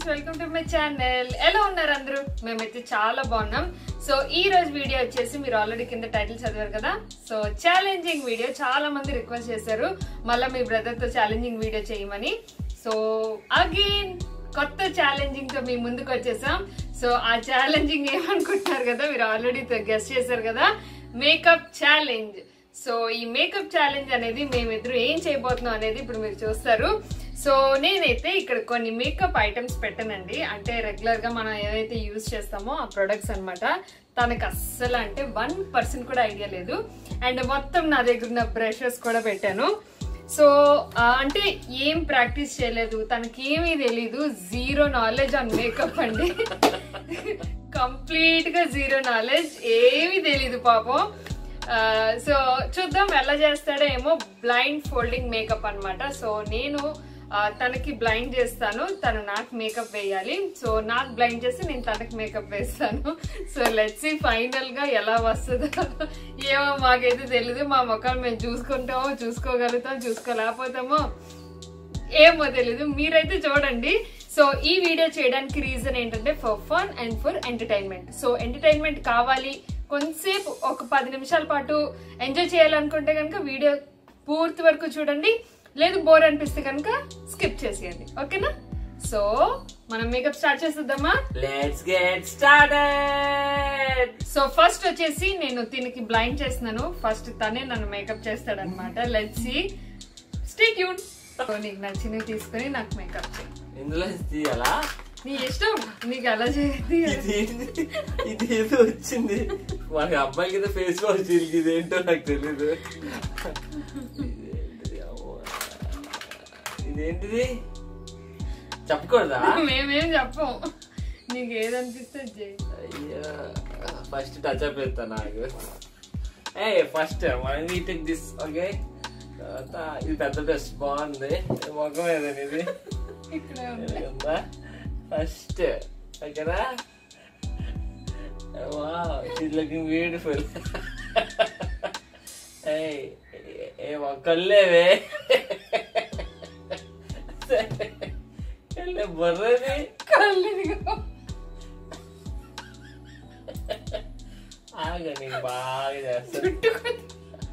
Friends welcome to my channel ఎలా ఉన్నారు అందరూ మేమైతే చాలా బాగున్నాం సో ఈ రోజు వీడియో వచ్చేసి మీరు ఆల్రెడీ కింద టైటిల్ చదివారు కదా సో ఛాలెంజింగ్ వీడియో చాలా మంది రిక్వెస్ట్ చేశారు మళ్ళీ మీ బ్రదర్ తో ఛాలెంజింగ్ వీడియో చేయమని సో అగైన్ కొత్త ఛాలెంజింగ్ తో మీ ముందుకు వచ్చేసాం సో ఆ ఛాలెంజింగ్ ఏమనుకుంటున్నారు కదా మీరు ఆల్రెడీ గెస్ట్ చేశారు కదా మేకప్ ఛాలెంజ్ సో ఈ మేకప్ ఛాలెంజ్ అనేది మేమిద్దరు ఏం చేయబోతున్నాం అనేది ఇప్పుడు మీరు చూస్తారు సో నేనైతే ఇక్కడ కొన్ని మేకప్ ఐటమ్స్ పెట్టానండి అంటే రెగ్యులర్ గా మనం ఏదైతే యూజ్ చేస్తామో ఆ ప్రొడక్ట్స్ అన్నమాట తనకు అస్సలు అంటే వన్ పర్సెంట్ కూడా ఐడియా లేదు అండ్ మొత్తం నా దగ్గర ఉన్న బ్రషెస్ కూడా పెట్టాను సో ఆ, అంటే ఏం ప్రాక్టీస్ చేయలేదు తనకి ఏమీ తెలీదు జీరో నాలెడ్జ్ ఆన్ మేకప్ అండి కంప్లీట్ గా జీరో నాలెడ్జ్ ఏమీ తెలీదు పాపం ఆ, సో చూద్దాం ఎలా చేస్తాడో ఏమో బ్లైండ్ ఫోల్డింగ్ మేకప్ అన్నమాట సో నేను ఆ, తనకి బ్లైండ్ చేస్తాను తను నాకు మేకప్ వేయాలి సో నాకు బ్లైండ్ చేసి నేను తనకి మేకప్ వేస్తాను సో లెట్స్ ఫైనల్ గా ఎలా వస్తుందో ఏమో మాకైతే తెలీదు మా ముఖాలు మేము చూసుకుంటామో చూసుకోగలుగుతాం చూసుకోలేకపోతామో ఏమో తెలీదు మీరైతే చూడండి సో ఈ వీడియో చేయడానికి రీజన్ ఏంటంటే for fun and for entertainment so entertainment కావాలి కొంతసేపు ఒక పది నిమిషాల పాటు ఎంజాయ్ చేయాలనుకుంటే కనుక వీడియో పూర్తి వరకు చూడండి లేదు బోర్ అనిపిస్తే కనుక స్కిప్ చేసేయండి ఓకేనా సో మనం మేకప్ స్టార్ట్ చేసేద్దామా let's get started so first వచ్చేసి నేను దీనికి బ్లైండ్ చేస్తున్నాను ఫస్ట్ తనే నన్ను మేకప్ చేస్తాడనమాట let's see stay tune so నీకు నచ్చినవి తీసుకొని నాకు మేకప్ చేయి ఇందులో తీయాలా నీ ఇష్టం నీకు ఎలా చేయండి ఇదేంటి ఇది ఏదో వచ్చింది మనకి అబ్బాయి కింద ఫేస్ వాష్ చిలికి ఇదేంటో నాకు తెలీదు ఇదేంటిది అవ్వ. ఇదేంటిది చెప్పకూడదా మేమేం చెప్పం నీకు ఏదనిపిస్తే అది చేయి అయ్యా ఫస్ట్ టచ్ అప్ చేస్తా నాకు ఏ ఫస్ట్ మనం టేక్ దిస్ ఓకే తర్వాత ఇది పెద్ద టెస్ట్ బాగుంది మొఖం ఏదని ఇది ఇక్కడే ఉంది ఉందా ఫస్ట్ ఓకేనా వావ్ షీస్ లుకింగ్ బ్యూటిఫుల్ ఏయ్ ఏ కళ్ళేవే కళ్ళే బర్రది కళ్ళు ఇదిగో. ఆగా నీకు బాగా చేస్తాను జుట్టు కొద్దు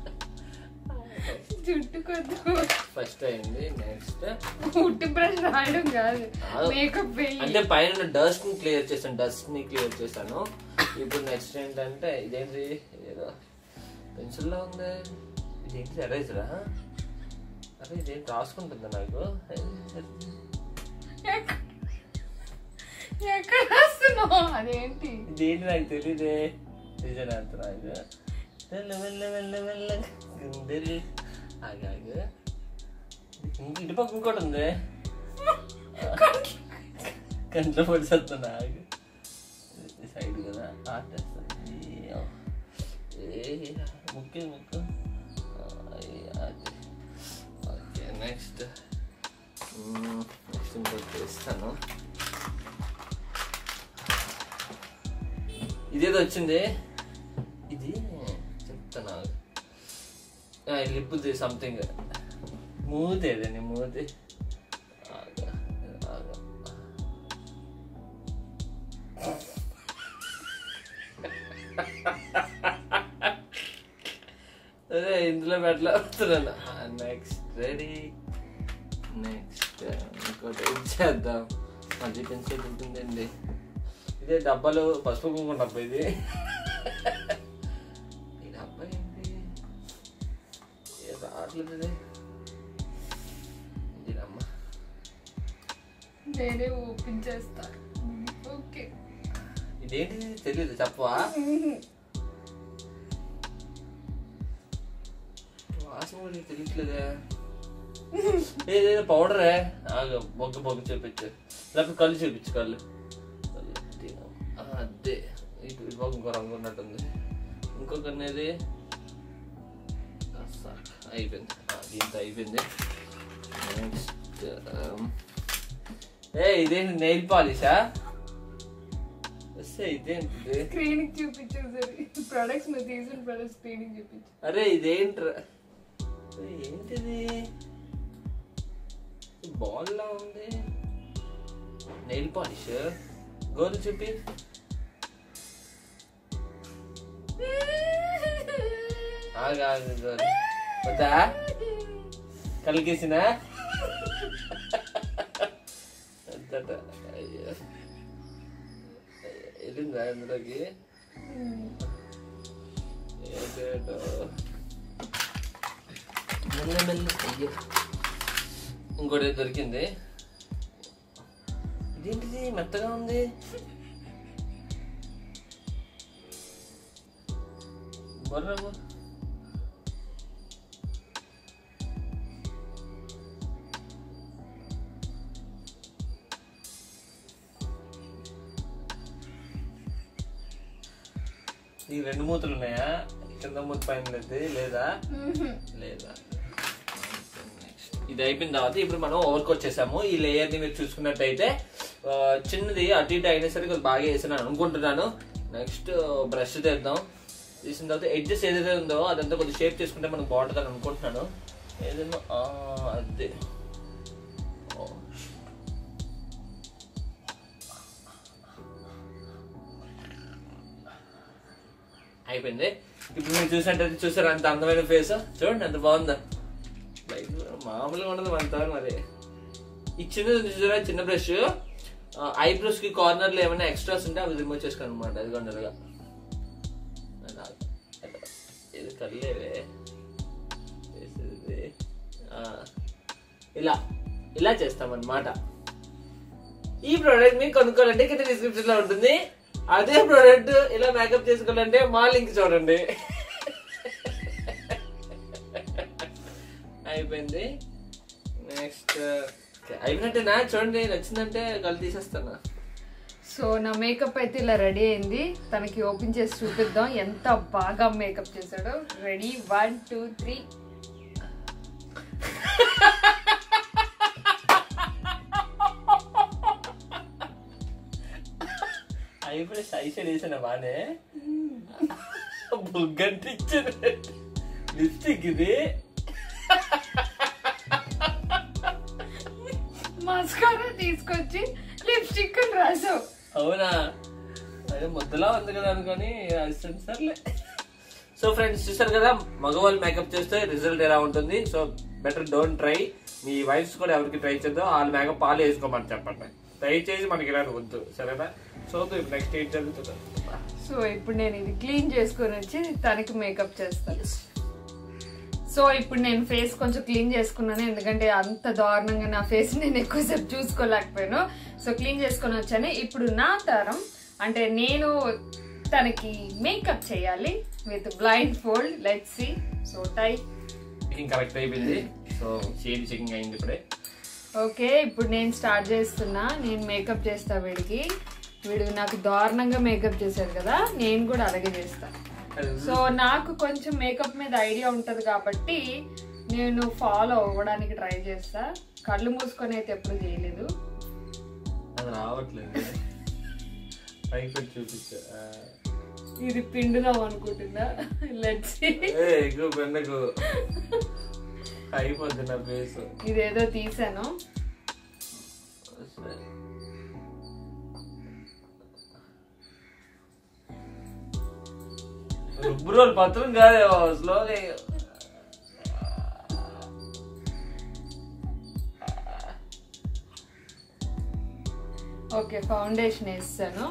జుట్టు కొద్దు ఫస్ట్ అయింది నెక్స్ట్ ఉట్టి బ్రష్ రాయడం కాదు కాదు. మేకప్ వేయి అంటే పైన డస్ట్ ని క్లియర్ చేశాను డస్ట్ ని క్లియర్ చేశాను ఇప్పుడు నెక్స్ట్ ఏంటంటే ఇదేంటి ఏదో పెన్సిల్ లో ఉంది ఇదేంటి ఎరేజరా అరే ఇదేంటి రాసుకుంటుందా నాకు ఎక్కడ ఎక్కడ రాస్తున్నావు అదేంటి ఇదేంటి నాకు తెలియదే నిజనంత నాకు మెల్ల మెల్ల మెల్ల మెల్ల గుండెలు ఆగాగు ఇంక ఇటు పక్క ఇంకోటి ఉంది కంట్లో పడిసేస్తా నాకు సైడ్ కదా ఆటేస్తాను ఏ ముక్కు ముక్కు ఓకే నెక్స్ట్ నెక్స్ట్ ఇంకోటి చేస్తాను ఇదేదో వచ్చింది ఇది చెప్తాను లిప్పుది సంథింగ్ మూతి ఏదండి మూతి ఆగు, ఆగు. అదే ఇందులో పెట్టలేస్తున్నాను నెక్స్ట్ రెడీ నెక్స్ట్ ఇంకోటి ఇచ్చేద్దాం మంచి పెన్సిల్ ఉంటుందండి ఇదే డబ్బాలు పసుపు కుంకుమ డబ్బా ఇది ఈ డబ్బా ఏంటి ఏ రావట్లేదు ఇది ఇదమ్మ నేనే ఓపెన్ చేస్తా ఓకే ఇదేంటి తెలియదు చెప్పవా వాసన కూడా నీకు తెలియట్లేదే ఏదేదో పౌడరే ఆగు బొగ్గ బొగ్గ చూపించు లేకపోతే కళ్ళు చూపించు కళ్ళు కళ్ళు. ఆ, అదే ఇటు ఇటు పక్క ఇంకో రంగు ఉన్నట్టుంది ఇంకొక అనేది అస్సలు అయిపోయింది ఆ, దీంతో అయిపోయింది నెక్స్ట్ ఏ ఇదేంటి నెయిల్ పాలిషా వస్తే ఇదేంటిది స్క్రీన్ చూపించు సరే ప్రొడక్ట్స్ నువ్వు తీసిన ప్రొడక్ట్స్ స్క్రీన్ చూపించు అరే ఇదేంట్రా అరే, ఏంటిది బాల్ లా ఉంది నెయిల్ పాలిష్ గోరు చూపి ఆగు ఆగు గోరు వద్దా కలిగేసిన వద్దట అయ్యో వెళ్ళిందా ఇందులోకి ఏదేటో మెల్ల మెల్ల అయ్యో ఇంకోటి దొరికింది ఇదేంటిది మెత్తగా ఉంది బొర్రము ఈ రెండు మూతలు ఉన్నాయా కింద మూత పైన లేదు లేదా లేదా ఇది అయిపోయిన తర్వాత ఇప్పుడు మనం ఓవర్కి వచ్చేసాము ఈ లేయర్ ని మీరు చూసుకున్నట్టయితే ఆ, చిన్నది అటు ఇటు అయినా సరే కొద్దిగా బాగా వేసాను అనుకుంటున్నాను నెక్స్ట్ బ్రష్ తెద్దాం తీసిన తర్వాత ఎడ్జెస్ ఏదైతే ఉందో అదంతా కొద్దిగా షేప్ చేసుకుంటే మనకు బాగుంటుంది అనుకుంటున్నాను ఏదేమో ఆ, అదే ఓ, అయిపోయింది ఇప్పుడు మీరు చూసినట్టయితే చూసారు అంత అందమైన ఫేస్ చూడండి ఎంత బాగుందా బయట మామూలుగా ఉండదు మనతో మరి ఈ చిన్నది ఉంది చూసారా చిన్న బ్రష్ ఐబ్రోస్ కి కార్నర్ లో ఏమైనా ఎక్స్ట్రాస్ ఉంటే అవి రిమూవ్ చేసుకోను అనమాట అది కొండలుగా ఇది కర్లేవే వేసేది. ఆ, ఇలా ఇలా చేస్తామన్నమాట ఈ ప్రోడక్ట్ మీరు కొనుక్కోవాలంటే కింద డిస్క్రిప్షన్ లో ఉంటుంది అదే ప్రోడక్ట్ ఇలా మేకప్ చేసుకోవాలంటే మా లింక్ చూడండి అయిపోయింది నెక్స్ట్ అయిపోయినట్టేనా చూడండి నచ్చిందంటే కళ్ళు తీసేస్తాను సో నా మేకప్ అయితే ఇలా రెడీ అయింది తనకి ఓపెన్ చేసి చూపిద్దాం ఎంత బాగా మేకప్ చేశాడో రెడీ వన్ టూ త్రీ అయిపోయి సైసెడ్ వేసాను బానే బుగ్గంటిచ్చాను లిప్స్టిక్ ఇది మస్కారా తీసుకొచ్చి లిప్స్టిక్ రాసావు అవునా అదే ముద్దలా ఉంది కదా అనుకొని అది సర్లే సో ఫ్రెండ్స్ చూసారు కదా మగవాళ్ళు మేకప్ చేస్తే రిజల్ట్ ఎలా ఉంటుంది సో బెటర్ డోంట్ ట్రై మీ వైఫ్స్ కూడా ఎవరికి ట్రై చేద్దాం వాళ్ళ మేకప్ పాలు వేసుకోమని చెప్పండి ట్రై చేసి మనకి ఇలా వద్దు సరేనా సో ఇప్పుడు నెక్స్ట్ ఏం జరుగుతుందో సో ఇప్పుడు నేను ఇది క్లీన్ చేసుకొని వచ్చి తనకి మేకప్ చేస్తాను సో ఇప్పుడు నేను ఫేస్ కొంచెం క్లీన్ చేసుకున్నాను ఎందుకంటే అంత దారుణంగా నా ఫేస్ నేను ఎక్కువసేపు చూసుకోలేకపోయాను సో క్లీన్ చేసుకొని వచ్చాను ఇప్పుడు నా తరం అంటే నేను తనకి మేకప్ చేయాలి with blindfold let see so tie checking correct అయిపోయింది సో షేడ్ చెకింగ్ అయింది ఇప్పుడే ఓకే ఇప్పుడు నేను స్టార్ట్ చేస్తున్నా నేను మేకప్ చేస్తా వీడికి వీడు నాకు దారుణంగా మేకప్ చేశాడు కదా నేను కూడా అలాగే చేస్తాను సో నాకు కొంచెం మేకప్ మీద ఐడియా ఉంటది కాబట్టి నేను ఫాలో అవ్వడానికి ట్రై చేస్తా కళ్ళు మూసుకొని అయితే ఎప్పుడు చేయలేదు అది రావట్లేదు పైకి వచ్చి చూపించా ఇది పిండుదాం అనుకుంటున్నా లెట్స్ ఏ ఎక్కువ పెండకు అయిపోద్ది నా ఫేస్ ఇదేదో తీసాను రుబ్బురోలు పత్రం కాదే స్లోగా ఓకే ఫౌండేషన్ వేస్తాను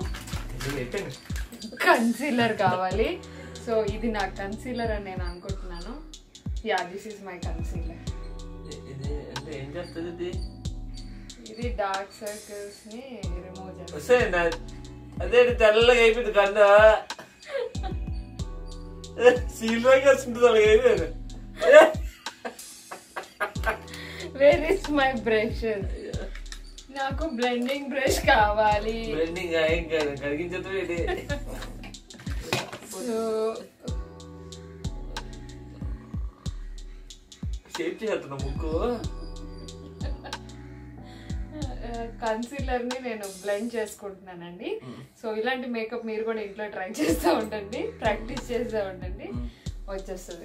కన్సీలర్ కావాలి సో ఇది నా కన్సీలర్ అని నేను అనుకుంటున్నాను yeah this is my concealer ఇది అంటే ఏం చేస్తుంది ఇది ఇది డార్క్ సర్కిల్స్ ని రిమూవ్ చేస్తాను వస్తే నా అదే తెల్లగా అయిపోయింది కన్నా సీల్లోకి వస్తుంది అలాగే అయిపోయింది వేర్ ఇస్ మై బ్రష్ నాకు బ్లెండింగ్ బ్రష్ కావాలి బ్లెండింగ్ ఇంకా కడిగించదు ఇది సో షేప్ చేస్తున్నా ముక్కు కన్సీలర్ ని నేను బ్లెండ్ చేసుకుంటున్నానండి సో ఇలాంటి మేకప్ మీరు కూడా ఇంట్లో ట్రై చేస్తూ ఉండండి ప్రాక్టీస్ చేస్తూ ఉండండి వచ్చేస్తుంది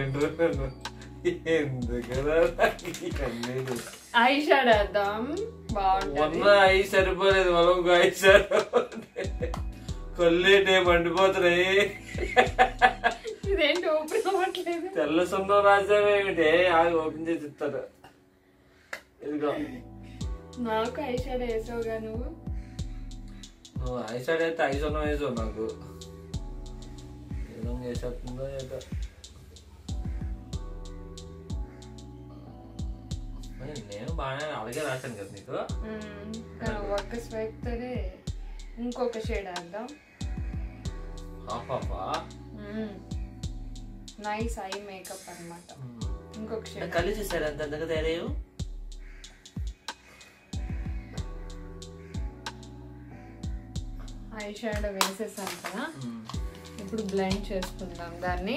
ఎందుకరా ఐ షాడ్ వేద్దాం బాగుంటది ఉన్న ఐ సరిపోలేదు మనం ఐ సరిపోలేదు కొల్లేటే మండిపోతున్నాయి ఇదేంటి ఓపెన్ అవ్వట్లేదు తెల్ల సున్నం రాసావేమిటి ఆగి ఓపెన్ చేసి ఇస్తారు ఇదిగో నాకు ఐ షాడో వేసావుగా నువ్వు నువ్వు ఐ సైడ్ అయితే ఐ సున్నం వేసావు నాకు ఏదో చేసేస్తుందో ఏదో మరి నేను బాగానే అలాగే రాశాను కదా నీకు మ్మ్. కానీ ఒక్క స్వైప్ తోనే ఇంకొక షేడ్ వేద్దాం హాఫ్ హాఫా నైస్ ఐ మేకప్ అన్నమాట ఇంకొక షేడ్ కళ్ళు చూసారు అంత అంతగా తయారయ్యు ఐ షాడో వేసేసాం కదా ఇప్పుడు బ్లెండ్ చేసుకుందాం దాన్ని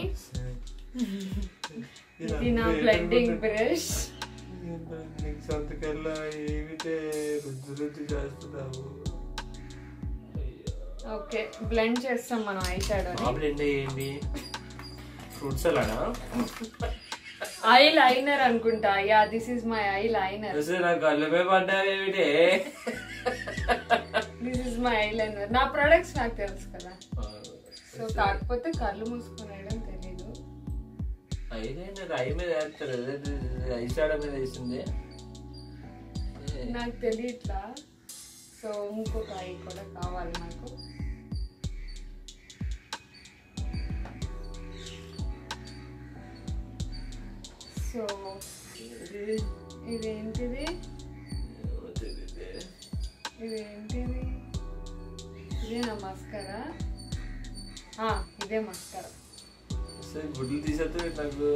ఇది నా బ్లెండింగ్ బ్రష్ నీకు సొంతకల్లా ఏమిటే రుద్దు రుద్దు చేస్తున్నావు ఓకే బ్లెండ్ చేస్తాం మనం ఐ షాడోని బ్లెండ్ ఏంటి ఫ్రూట్ సలాడా ఐ లైనర్ అనుకుంటా yeah this is my eyeliner అసలు నా కళ్ళమే పడ్డావేమిటే this is my eyeliner నా ప్రొడక్ట్స్ నాకు తెలుసు కదా సో కాకపోతే కళ్ళు మూసుకునేయడం తెలీదు అయితే నాకు ఐ మీద వేస్తారు ఐ షాడో మీద వేసింది నాకు తెలియట్లా సో ఇంకొక ఐ కూడా కావాలి నాకు సో ఇదేంటిది ఇదేంటిది ఇదే నా మస్కరా ఆ, ఇదే మస్కరా సరే గుడ్లు తీసేస్తే నాకు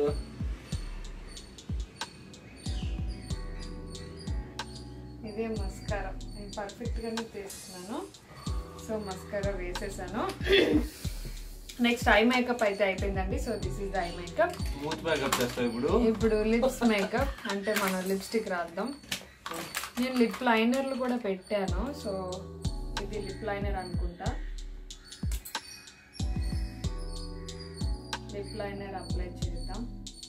ఇదే మస్కారా నేను పర్ఫెక్ట్గానే తీస్తున్నాను సో మస్కారా వేసేసాను నెక్స్ట్ ఐ మేకప్ అయితే అయిపోయిందండి so this is the eye makeup mouth makeup చేస్తావు ఇప్పుడు ఇప్పుడు లిప్స్ మేకప్ అంటే మనం లిప్స్టిక్ రాద్దాం నేను లిప్ లైనర్లు కూడా పెట్టాను సో ఇది లిప్ లైనర్ అనుకుంటా లిప్ లైనర్ అప్లై చేద్దాం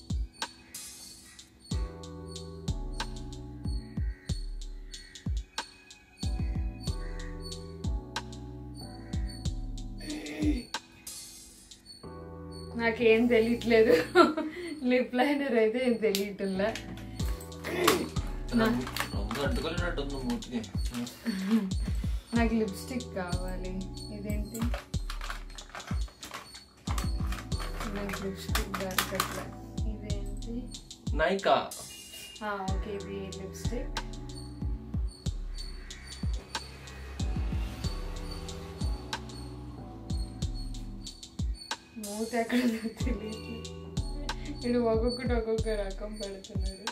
నాకేం తెలియట్లేదు లిప్ లైనర్ అయితే ఏం తెలియట్లే రొంగ అడ్డుకోలేనట్టుంది మూతికి నాకు లిప్స్టిక్ కావాలి ఇదేంటి నాకు లిప్స్టిక్ దొరకట్లే ఇదేంటి నైకా ఆ, ఓకే ఇది లిప్స్టిక్ మూత ఎక్కడ తెలియట్లేదు ఇది ఒక్కొక్కటి ఒక్కొక్క రకం పెడుతున్నాడు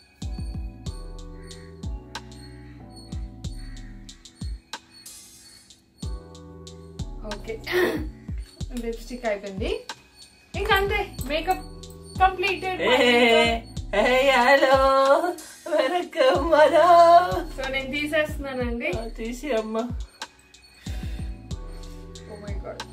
ఓకే లిప్స్టిక్ అయిపోయింది ఇంకా అంతే మేకప్ కంప్లీటెడ్ హలో వెనకం మరో సో నేను తీసేస్తున్నానండి తీసి అమ్మ ఓ మై గాడ్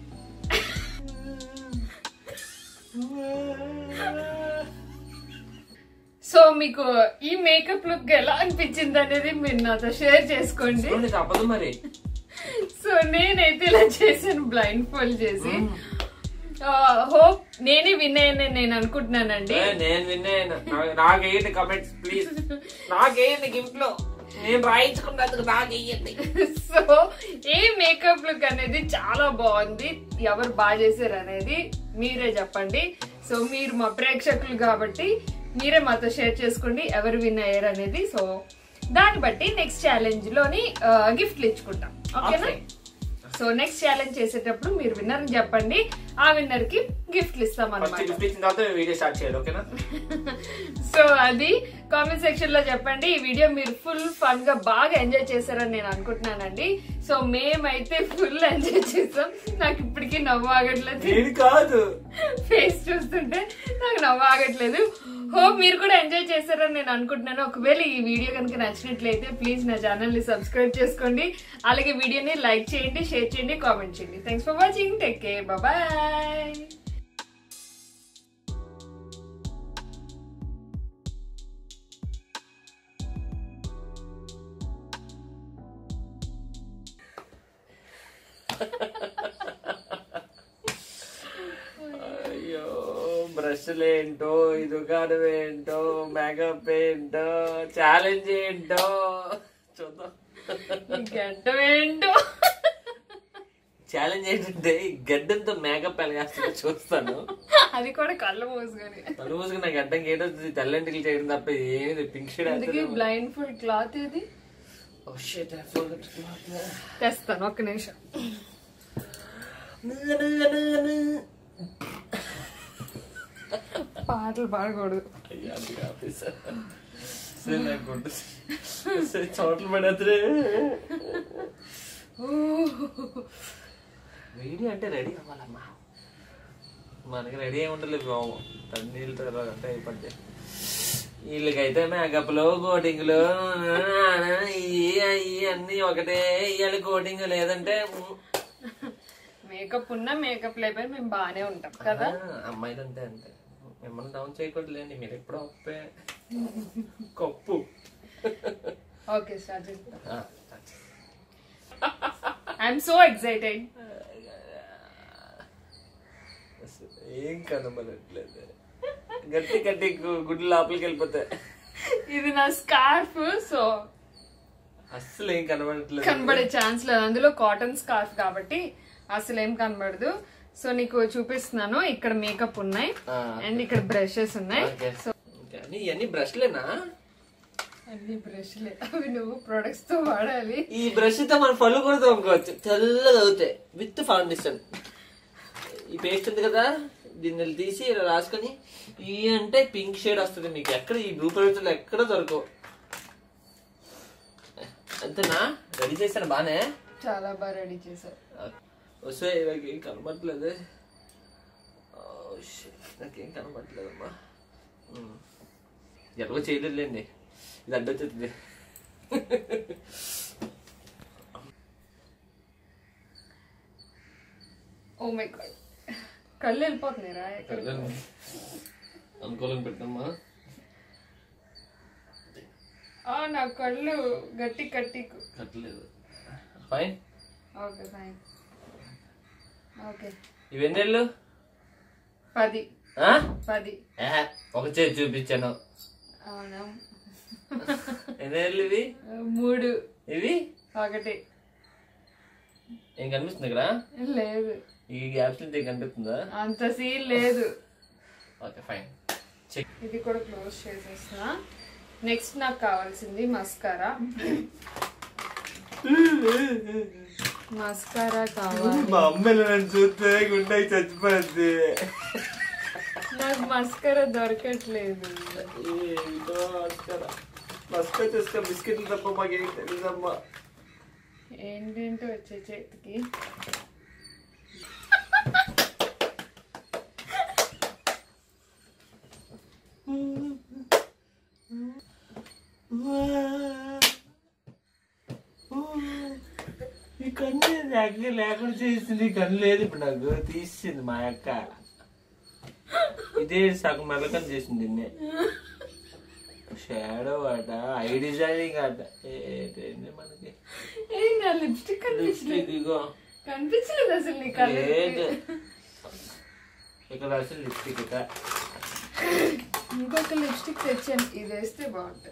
సో మీకు ఈ మేకప్ లుక్ ఎలా అనిపించింది అనేది మీరు నాతో షేర్ చేసుకోండి చూడండి తప్పదు మరి సో నేనైతే ఇలా చేశాను బ్లైండ్ ఫోల్డ్ చేసి హోప్ నేనే విన్ అయ్యానని నేను అనుకుంటున్నానండి ఏ, నేను విన్నాను నాకేయండి కమెంట్స్ ప్లీజ్ నాకేయండి గిఫ్ట్ లో నేను రాయించుకున్నందుకు నాకేయండి సో ఏ మేకప్ లుక్ అనేది చాలా బాగుంది ఎవరు బాగా చేశారు అనేది మీరే చెప్పండి సో మీరు మా ప్రేక్షకులు కాబట్టి మీరే మాతో షేర్ చేసుకోండి ఎవరు విన్ అయ్యారు అనేది సో దాన్ని బట్టి నెక్స్ట్ ఛాలెంజ్ లోని గిఫ్ట్లు ఇచ్చుకుంటాం ఓకేనా Okay. సో నెక్స్ట్ ఛాలెంజ్ చేసేటప్పుడు మీరు విన్నర్ చెప్పండి ఆ విన్నర్ కి గిఫ్ట్లు ఇస్తాం ఫస్ట్ అనమాట గిఫ్ట్ ఇచ్చిన తర్వాత వీడియో స్టార్ట్ చేయాలి ఓకేనా సో అది కామెంట్ సెక్షన్ లో చెప్పండి ఈ వీడియో మీరు ఫుల్ ఫన్ గా బాగా ఎంజాయ్ చేశారని నేను అనుకుంటున్నానండి సో మేమైతే ఫుల్ ఎంజాయ్ చేసాం నాకు ఇప్పటికీ నవ్వు ఆగట్లేదు నేను కాదు ఫేస్ చూస్తుంటే నాకు నవ్వు ఆగట్లేదు హోప్ మీరు కూడా ఎంజాయ్ చేశారని నేను అనుకుంటున్నాను ఒకవేళ ఈ వీడియో కనుక నచ్చినట్లయితే ప్లీజ్ నా ఛానల్ ని సబ్స్క్రైబ్ చేసుకోండి అలాగే వీడియోని లైక్ చేయండి షేర్ చేయండి కామెంట్ చేయండి thanks for watching take care bye అయ్యో బ్రష్లు ఏంటో ఈ దుకాణం ఏంటో మేకప్ ఏంటో ఛాలెంజ్ ఏంటో చూద్దాం ఈ గడ్డం ఏంటో ఛాలెంజ్ ఏంటంటే ఈ గడ్డంతో మేకప్ ఎలాగేస్తుందో చూస్తాను అది కూడా కళ్ళు మూసుకొని తను మూసుకుని నా గడ్డంకి ఏంటో తెల్లంటికి చేయడం తప్ప ఏమి పింక్ షేడ్ అందుకే బ్లైండ్ ఫుల్ క్లాత్ ఇది ఓ షిట్ ఐ ఫర్గాట్ తెస్తాను ఒక్క నిమిషం పాటలు పాడకూడదు చోట్ల పడేద్దరే వీడియో అంటే రెడీ అవ్వాలమ్మా మనకి రెడీ అయి ఉండలేదు బాబు తన్నీళ్ళతో అంటే అయిపోద్ది వీళ్ళకైతే మేకప్లు కోటింగ్లు ఇవి అవి అన్ని ఒకటే ఇవాళ కోటింగ్ లేదంటే మేకప్ ఉన్నా మేకప్ లేకపోయినా మేము బాగానే ఉంటాం కదా ఆ, అమ్మాయిలు అంతే అంతే మిమ్మల్ని డౌన్ చేయకూడదులేండి మీరు ఎప్పుడో ఒప్పే కప్పు ఓకే స్టార్ట్ చేస్తాం ఆ, ఐఎమ్ సో ఎక్సైటెడ్ అసలు ఏం కనబడట్లేదు గట్టి గట్టి గు- గుడ్లు లోపలికి వెళ్ళిపోతాయి ఇది నా స్కార్ఫ్ సో అస్సలు ఏం కనబడట్లేదు కనబడే ఛాన్స్ లేదు అందులో కాటన్ స్కార్ఫ్ కాబట్టి అసలు ఏం కనబడదు సో నీకు చూపిస్తున్నాను ఇక్కడ మేకప్ ఉన్నాయి ఆ, అండ్ ఇక్కడ బ్రషెస్ ఉన్నాయి ఓకే. కానీ ఇవన్నీ బ్రష్లేనా అన్ని బ్రష్లే అవి నువ్వు ప్రొడక్ట్స్ తో వాడాలి ఈ బ్రష్ తో మన పళ్ళు కూడా తోముకోవచ్చు తెల్లగా అవుతాయి విత్ ఫౌండేషన్ ఈ పేస్ట్ ఉంది కదా దీన్ని తీసి ఇలా రాసుకొని ఈ అంటే పింక్ షేడ్ వస్తుంది మీకు ఎక్కడ ఈ బ్లూ కలర్ ఎక్కడ దొరకవు అంతేనా రెడీ చేశాను బానే చాలా బాగా రెడీ చేశారు వస్తే నాకేం కనబడట్లేదు Oh, shit. నాకేం కనబడట్లేదమ్మా ఉమ్. ఎలాగో చేయలేదులేండి ఇది అడ్డొచ్చుతుంది ఓ మై గాడ్ కళ్ళు వెళ్ళిపోతున్నాయిరా ఎక్కడ అనుకూలంగా పెట్టమ్మా ఆ నా కళ్ళు గట్టి గట్టి కట్టలేదు ఫైన్ ఓకే ఫైన్ ఓకే ఇవెన్నెళ్ళు పది ఆ? పది ఏహే, ఒక చేతి చూపించాను అవునా ఎన్నేళ్ళు ఇవి మూడు ఇవి ఒకటి ఏం కనిపిస్తుంది ఇక్కడ లేదు ఈ గ్యాప్స్ ఏం కనిపిస్తుందా అంత సీన్ లేదు ఓకే ఫైన్ చెక్ ఇది కూడా క్లోజ్ చేసేసిన నెక్స్ట్ నాకు కావాల్సింది మస్కారా మస్కారా కావాలి మా అమ్మలు నన్ను చూస్తే గుండెకి చచ్చిపోద్ది నాకు మస్కారా దొరకట్లేదు మస్కా చేసుకో బిస్కెట్లు తప్ప మాకేం తెలియదమ్మా ఏంటంటే వచ్చే చేతికి ఈ కన్ను నాకు లేకుండా చేసింది ఈ కన్ను లేదు ఇప్పుడు నాకు తీసింది మా అక్క ఇదే సగం మెల్లకని చేసింది దీన్ని షాడో అట ఐ డిజైనింగ్ అట ఏంటి మనకి ఏ నా లిప్స్టిక్ కనిపించలేదు లిప్స్టిక్ ఇగో కనిపించలేదు అసలు నీ కళ్ళు లేదు ఇక్కడ అసలు లిప్స్టిక్ ఇక ఇంకొక లిప్స్టిక్ తెచ్చాను ఇది వేస్తే బాగుంటుంది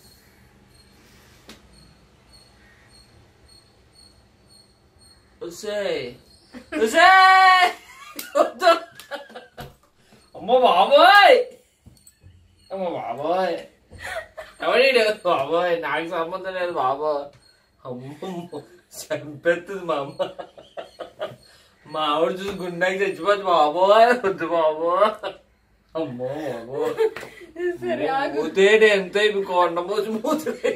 ఉసేయ్ ఉసేయ్ వద్దు. అమ్మో బాబోయ్ అమ్మ బాబోయ్ ఎవడీడు బాబోయ్ నాకు సంబంధం లేదు బాబో అమ్మో చంపెత్తుంది మా అమ్మ మా ఆవిడ చూసి గుండెకి చచ్చిపోద్ది బాబోయ్ వద్దు బాబో అమ్మో బాబో సరే ఆగు మూతేడు ఎంత ఇవి కొండ మోసి మూతే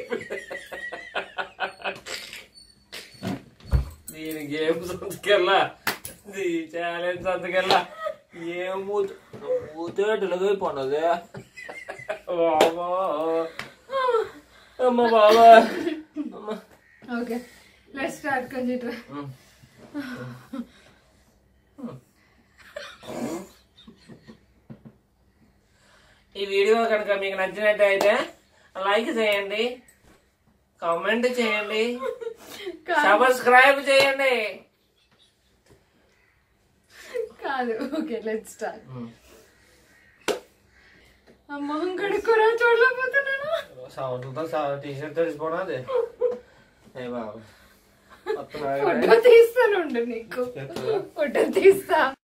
దీని గేమ్ సంతకెళ్ళా దీ ఛాలెంజ్ సంతకెళ్ళా ఏం మూత మూతేడు ఇలాగైపోన్నది బాబా అమ్మ బాబా అమ్మ ఓకే లెట్స్ స్టార్ట్ కొంచెం ట్రై ఈ వీడియో కనుక మీకు నచ్చినట్టయితే లైక్ చేయండి కామెంట్ చేయండి సబ్స్క్రైబ్ చేయండి కాదు ఓకే లెట్ స్టార్ట్ ఆ మొహం కడుక్కోరా చూడలేకపోతున్నాను సౌండ్లతో టీషర్ట్ తడిసిపోనాది ఏ బాబు మొత్తం ఫోటో తీస్తానుండు నీకు ఫోటో తీస్తా